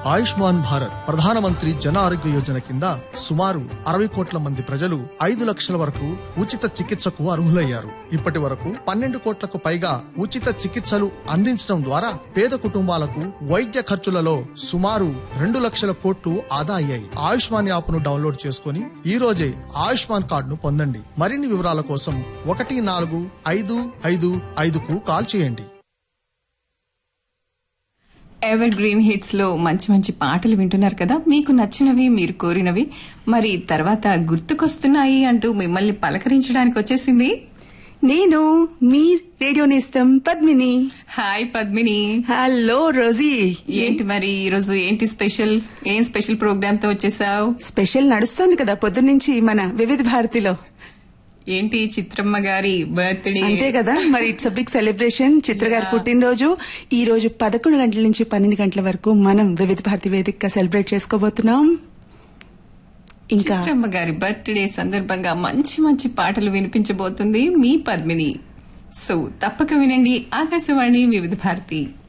ఆయుష్మాన్ భారత్ ప్రధానమంత్రి జన ఆరోగ్య యోజన కింద సుమారు అరవై కోట్ల మంది ప్రజలు ఐదు లక్షల వరకు ఉచిత చికిత్సకు అర్హులయ్యారు ఇప్పటి వరకు పన్నెండు కోట్లకు పైగా ఉచిత చికిత్సలు అందించడం ద్వారా పేద కుటుంబాలకు వైద్య ఖర్చులలో సుమారు రెండు లక్షల కోట్లు ఆదా అయ్యాయి ఆయుష్మాన్ యాప్ ను డౌన్లోడ్ చేసుకుని ఈ రోజే ఆయుష్మాన్ కార్డును పొందండి మరిన్ని వివరాల కోసం ఒకటి నాలుగు ఐదు ఐదు ఐదుకు కాల్ చేయండి ఎవర్ గ్రీన్ హిట్స్ లో మంచి మంచి పాటలు వింటున్నారు కదా మీకు నచ్చినవి మీరు కోరినవి మరి తర్వాత గుర్తుకొస్తున్నాయి అంటూ మిమ్మల్ని పలకరించడానికి వచ్చేసింది నేను మీ రేడియో నేస్తం Padmini hi Padmini hello Rosy ఏంటి మరి ఈ రోజు ఏంటి స్పెషల్ ఏం స్పెషల్ ప్రోగ్రామ్ తో వచ్చేసావు స్పెషల్ నడుస్తోంది కదా పొద్దున్నుంచి మన వివిధ భారతిలో ఏంటి చిత్రమ్మ గారి బర్త్డే అంతే కదా మరి ఇట్స్ బిగ్ సెలబ్రేషన్ చిత్ర గారి పుట్టినరోజు ఈ రోజు పదకొండు గంటల నుంచి పన్నెండు గంటల వరకు మనం వివిధ భారతి వేదికగా సెలబ్రేట్ చేసుకోబోతున్నాం ఇంకా చిత్రమ్మ గారి బర్త్డే సందర్భంగా మంచి మంచి పాటలు వినిపించబోతుంది మీ పద్మిని సో తప్పక వినండి ఆకాశవాణి వివిధ భారతి